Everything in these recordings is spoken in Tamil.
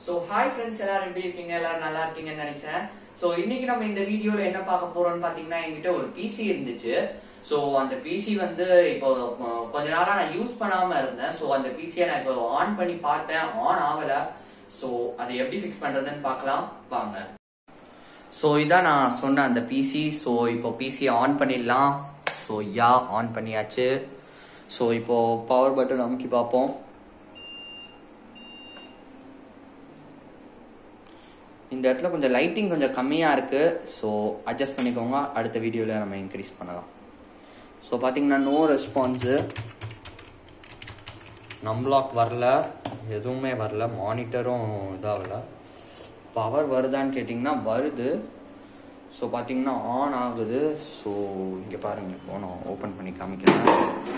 ஸோ ஹாய் ஃப்ரெண்ட்ஸ் எல்லாரும் எப்படி இருக்கீங்க எல்லாரும் நல்லா இருக்கீங்கன்னு நினைக்கிறேன் ஸோ இன்னைக்கு நம்ம இந்த வீடியோல என்ன பார்க்க போறோம்னு பாத்தீங்கன்னா என்கிட்ட ஒரு பிசி இருந்துச்சு ஸோ அந்த பிசி வந்து இப்போ அஹ், கொஞ்ச நாளா நான் யூஸ் பண்ணாம இருந்தேன் ஸோ அந்த பிசியை நான் இப்போ ஆன் பண்ணி பார்த்தேன் ஆன் ஆகல ஸோ அதை எப்படி ஃபிக்ஸ் பண்றதுன்னு பார்க்கலாம் வாங்க ஸோ இதான் நான் சொன்ன அந்த பிசி ஸோ இப்போ பிசியை ஆன் பண்ணிடலாம் ஸோ யா ஆன் பண்ணியாச்சு ஸோ இப்போ பவர் பட்டன் அமுக்கி பார்ப்போம் இந்த இடத்துல கொஞ்சம் லைட்டிங் கொஞ்சம் கம்மியாக இருக்கு ஸோ அட்ஜஸ்ட் பண்ணிக்கோங்க அடுத்த வீடியோவில் நம்ம இன்க்ரீஸ் பண்ணலாம் ஸோ பார்த்தீங்கன்னா நோ ரெஸ்பான்ஸு நம்லாக் வரல எதுவுமே வரல மானிட்டரும் இதாகல பவர் வருதான்னு கேட்டிங்கன்னா வருது ஸோ பார்த்தீங்கன்னா ஆன் ஆகுது ஸோ இங்கே பாருங்க இப்போ நான் ஓப்பன் பண்ணி காமிக்கிறேன்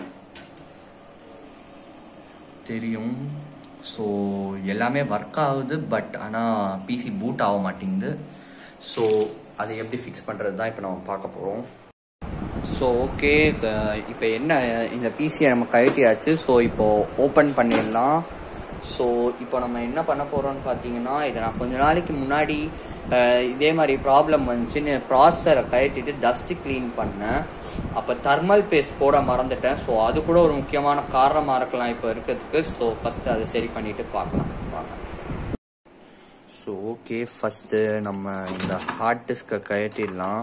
தெரியும் ஸோ எல்லாமே ஒர்க் ஆகுது பட் ஆனால் பிசி பூட் ஆக மாட்டேங்குது ஸோ அதை எப்படி ஃபிக்ஸ் பண்ணுறது தான் இப்போ நம்ம பார்க்க போகிறோம் ஸோ ஓகே இப்போ என்ன இந்த பிசியை நம்ம கழட்டியாச்சு ஸோ இப்போ ஓப்பன் பண்ணிடலாம் ஸோ இப்போ நம்ம என்ன பண்ண போகிறோம்னு பார்த்தீங்கன்னா இதை நான் கொஞ்ச நாளைக்கு முன்னாடி அஹ், இதே மாதிரி ப்ராப்ளம் வந்துச்சுன்னு ப்ராசரை கழட்டிட்டு டஸ்ட் க்ளீன் பண்ணேன் அப்போ தர்மல் பேஸ்ட் போட மறந்துட்டேன் ஸோ அது கூட ஒரு முக்கியமான காரணமாக இருக்கலாம் இப்போ இருக்கிறதுக்கு ஸோ ஃபஸ்ட்டு அதை சரி பண்ணிட்டு பார்க்கலாம் வாங்க ஸோ ஓகே ஃபஸ்ட்டு நம்ம இந்த ஹார்ட் டிஸ்கை கழட்டிடலாம்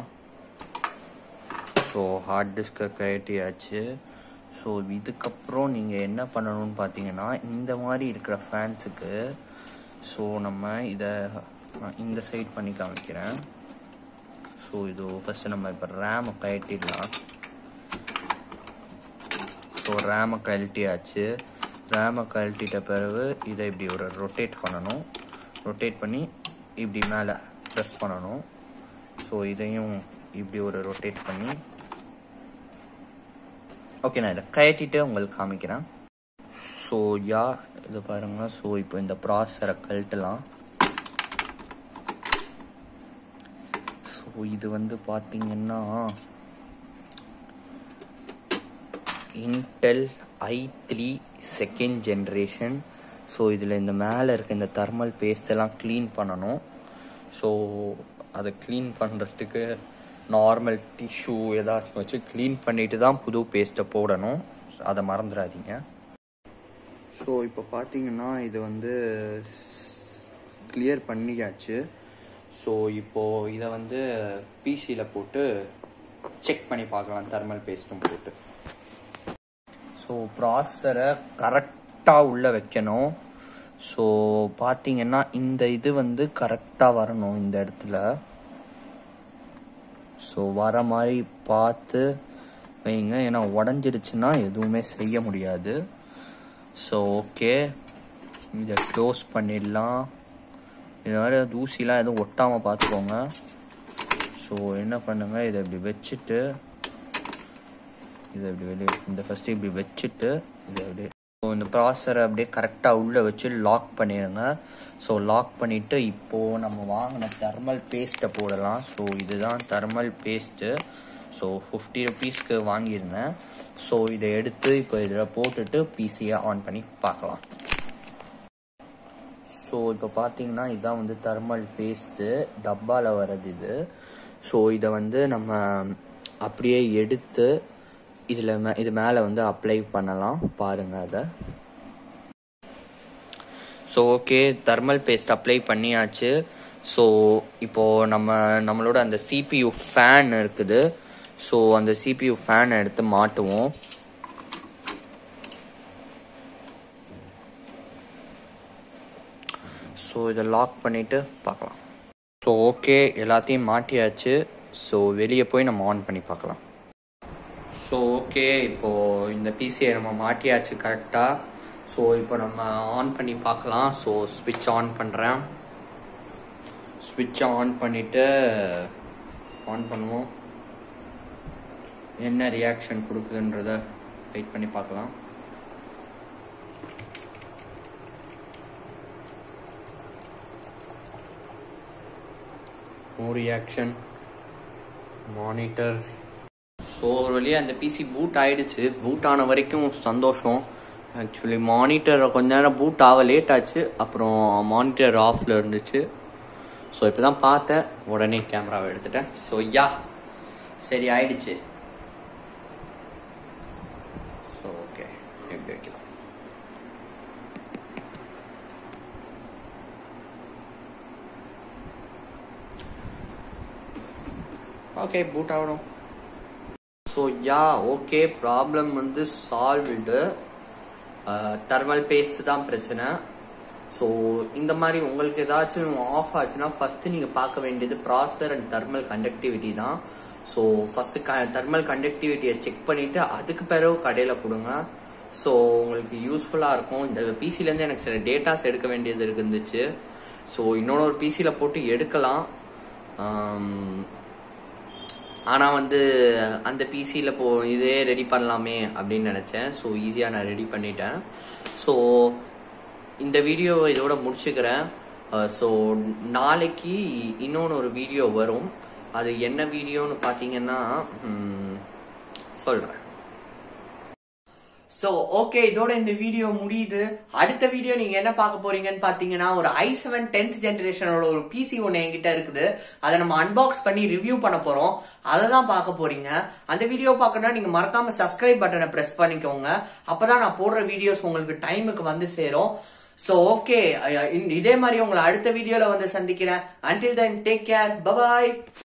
ஸோ ஹார்ட் டிஸ்கை கழட்டியாச்சு ஸோ இதுக்கப்புறம் நீங்கள் என்ன பண்ணணும்னு பார்த்தீங்கன்னா இந்த மாதிரி இருக்கிற ஃபேன்ஸுக்கு ஸோ நம்ம இதை நான் இந்த சைட் பண்ணி காமிக்கிறேன் ஸோ இது ஃபஸ்ட்டு நம்ம இப்போ ரேமை கழட்டிடலாம் ஸோ ரேமை கழட்டியாச்சு ரேமை கழட்டிட்ட பிறகு இதை இப்படி ஒரு ரொட்டேட் பண்ணணும் ரொட்டேட் பண்ணி இப்படி மேலே ப்ரெஸ் பண்ணணும் ஸோ இதையும் இப்படி ஒரு ரொட்டேட் பண்ணி ஓகே நான் இதை கழட்டிட்டு உங்களுக்கு காமிக்கிறேன் ஸோ யா இது பாருங்க ஸோ இப்போ இந்த ப்ராசரை கழட்டலாம் ஸோ இது வந்து பார்த்தீங்கன்னா Intel I three second generation so இதில் இந்த மேலே இருக்க இந்த தர்மல் பேஸ்ட் எல்லாம் க்ளீன் பண்ணணும் ஸோ அதை க்ளீன் பண்ணுறதுக்கு நார்மல் டிஷ்யூ ஏதாச்சும் வச்சு க்ளீன் பண்ணிட்டு தான் புது பேஸ்ட்டை போடணும் அதை மறந்துடாதீங்க ஸோ இப்போ பார்த்தீங்கன்னா இது வந்து கிளியர் பண்ணியாச்சு ஸோ இப்போது இதை வந்து பிசியில் போட்டு செக் பண்ணி பார்க்கலாம் தர்மல் பேஸ்ட்டும் போட்டு ஸோ ப்ராசரை கரெக்டாக உள்ளே வைக்கணும் ஸோ பார்த்தீங்கன்னா இந்த இது வந்து கரெக்டாக வரணும் இந்த இடத்துல ஸோ வர மாதிரி பார்த்து வைங்க ஏன்னா உடஞ்சிருச்சுன்னா எதுவுமே செய்ய முடியாது ஸோ ஓகே இதை க்ளோஸ் பண்ணிடலாம் இது மாதிரி தூசிலாம் எதுவும் ஒட்டாமல் பார்த்துக்கோங்க ஸோ என்ன பண்ணுங்க இதை இப்படி வச்சுட்டு இதை இப்படி வெளியே இந்த ஃபஸ்ட்டு இப்படி வச்சுட்டு இதை அப்படியே ஸோ இந்த ப்ராசரை அப்படியே கரெக்டாக உள்ளே வச்சு லாக் பண்ணிடுங்க ஸோ லாக் பண்ணிவிட்டு இப்போது நம்ம வாங்கின தெர்மல் பேஸ்ட்டை போடலாம் ஸோ இதுதான் தெர்மல் பேஸ்ட்டு ஸோ ஃபிஃப்டி ருபீஸ்க்கு வாங்கியிருந்தேன் ஸோ இதை எடுத்து இப்போ இதில் போட்டுட்டு பிசியை ஆன் பண்ணி பார்க்கலாம் ஸோ இப்போ பார்த்தீங்கன்னா இதுதான் வந்து தெர்மல் பேஸ்ட்டு டப்பாவில் வர்றது இது ஸோ இதை வந்து நம்ம அப்படியே எடுத்து இதில் மே இது மேலே வந்து அப்ளை பண்ணலாம் பாருங்கள் அதை so okay thermal paste apply பண்ணியாச்சு ஸோ இப்போது நம்ம நம்மளோட அந்த சிபியு ஃபேன் இருக்குது ஸோ அந்த சிபியு ஃபேனை எடுத்து மாட்டுவோம் ஸோ இதை லாக் பண்ணிவிட்டு பார்க்கலாம் ஸோ ஓகே எல்லாத்தையும் மாட்டியாச்சு ஸோ வெளியே போய் நம்ம ஆன் பண்ணி பார்க்கலாம் ஸோ ஓகே இப்போது இந்த பிசியை நம்ம மாட்டியாச்சு கரெக்டாக ஸோ இப்போ நம்ம ஆன் பண்ணி பார்க்கலாம் ஸோ ஸ்விட்ச் ஆன் பண்ணுறேன் ஸ்விட்ச் ஆன் பண்ணிவிட்டு ஆன் பண்ணுவோம் என்ன ரியாக்ஷன் கொடுக்குதுன்றத வெயிட் பண்ணி பார்க்கலாம் நோ ரியாக்ஷன் மானிட்டர் ஸோ ஒரு வழியாக அந்த பிசி பூட் ஆயிடுச்சு பூட் ஆன வரைக்கும் சந்தோஷம் ஆக்சுவலி மானிட்டர் கொஞ்ச நேரம் பூட் ஆக லேட் ஆச்சு அப்புறம் மானிட்டர் ஆஃப்ல இருந்துச்சு ஸோ இப்போ தான் பார்த்தேன் உடனே கேமராவை எடுத்துட்டேன் ஸோ யா சரி ஆயிடுச்சு ஸோ ஓகே எப்படி வைக்கலாம் ஓகே பூட் ஆகணும் ஸோ யா ஓகே ப்ராப்ளம் வந்து சால்வ்டு தெர்மல் பேஸ்ட் தான் பிரச்சனை ஸோ இந்த மாதிரி உங்களுக்கு ஏதாச்சும் ஆஃப் ஆச்சுன்னா ஃபர்ஸ்ட் நீங்க பார்க்க வேண்டியது ப்ராசர் அண்ட் தெர்மல் கண்டக்டிவிட்டி தான் ஸோ ஃபர்ஸ்ட் தெர்மல் கண்டக்டிவிட்டியை செக் பண்ணிட்டு அதுக்கு பிறகு கடையில கொடுங்க ஸோ உங்களுக்கு யூஸ்ஃபுல்லா இருக்கும் இந்த பிசில இருந்து எனக்கு சில டேட்டாஸ் எடுக்க வேண்டியது இருந்துச்சு ஸோ இன்னொரு ஒரு பிசில போட்டு எடுக்கலாம் ஆம், ஆனா வந்து அந்த பிசியில் இப்போ இதே ரெடி பண்ணலாமே அப்படின்னு நினைச்சேன் ஸோ ஈஸியாக நான் ரெடி பண்ணிட்டேன் ஸோ இந்த வீடியோவை இதோட முடிச்சுக்கிறேன் ஸோ நாளைக்கு இன்னொன்று ஒரு வீடியோ வரும் அது என்ன வீடியோன்னு பார்த்தீங்கன்னா ம், சொல்றேன் ஸோ ஓகே இதோட இந்த வீடியோ முடியுது அடுத்த வீடியோ நீங்க என்ன பார்க்க போறீங்கன்னு பாத்தீங்கன்னா ஒரு ஐ செவன் டென்த் ஜென்ரேஷனோட ஒரு பிசி ஒன்று என்கிட்ட இருக்குது அதை நம்ம அன்பாக்ஸ் பண்ணி ரிவ்யூ பண்ண போறோம் அதை தான் பார்க்க போறீங்க அந்த வீடியோ பார்க்கணும்னா நீங்க மறக்காம சப்ஸ்கிரைப் பட்டனை பிரஸ் பண்ணிக்கோங்க அப்பதான் நான் போடுற வீடியோஸ் உங்களுக்கு டைமுக்கு வந்து சேரும் ஸோ ஓகே இதே மாதிரி உங்களை அடுத்த வீடியோல வந்து சந்திக்கிறேன் until then take care bye bye